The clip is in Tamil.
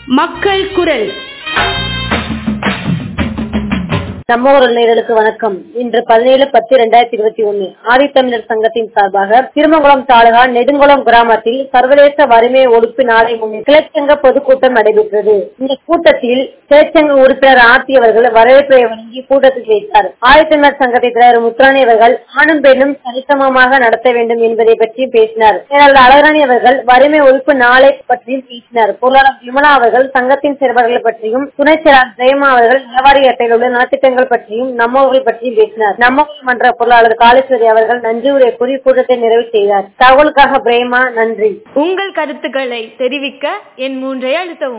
மக்கள் குரல் நம்ம ஊரல் நேயர்களுக்கு வணக்கம் இன்று பதினேழு பத்து இரண்டாயிரத்தி இருபத்தி ஒன்னு ஆதித்தமிழர் சங்கத்தின் சார்பாக திருமங்குளம் தாலுகா நெடுங்குளம் கிராமத்தில் சர்வதேச வறுமை ஒழிப்பு நாளை முன்னிட்டு கிளச்சங்க பொதுக்கூட்டம் நடைபெற்றது இந்த கூட்டத்தில் கிளச்சங்க உறுப்பினர் ஆர்த்தி அவர்கள் வரவேற்பை வழங்கி கூட்டத்தில் வைத்தார் ஆதித்தமிழர் சங்கத்தை தலைவர் முத்துராணி அவர்கள் ஆணும் பெண்ணும் சரிசமமாக நடத்த வேண்டும் என்பதை பற்றி பேசினார் மேலாளர் அழகராணி அவர்கள் வறுமை ஒழிப்பு நாளை பற்றியும் பேசினார் பொருளாளர் விமலா அவர்கள் சங்கத்தின் செயல்பாடுகள் பற்றியும் துணை செயலாளர் ஜெயமா அவர்கள் நலவாரி அட்டையில் உள்ள நலத்திட்டங்கள் பற்றியும் நம்மவர்கள் பற்றியும் பேசினார் நம்ம மன்ற பொருளாளர் காளீஸ்வரி அவர்கள் நன்றி உரை கூறி கூட்டத்தை நிறைவு செய்தார் தகவலுக்காக பிரேமா நன்றி உங்கள் கருத்துக்களை தெரிவிக்க என் மூன்றை அழுத்தவும்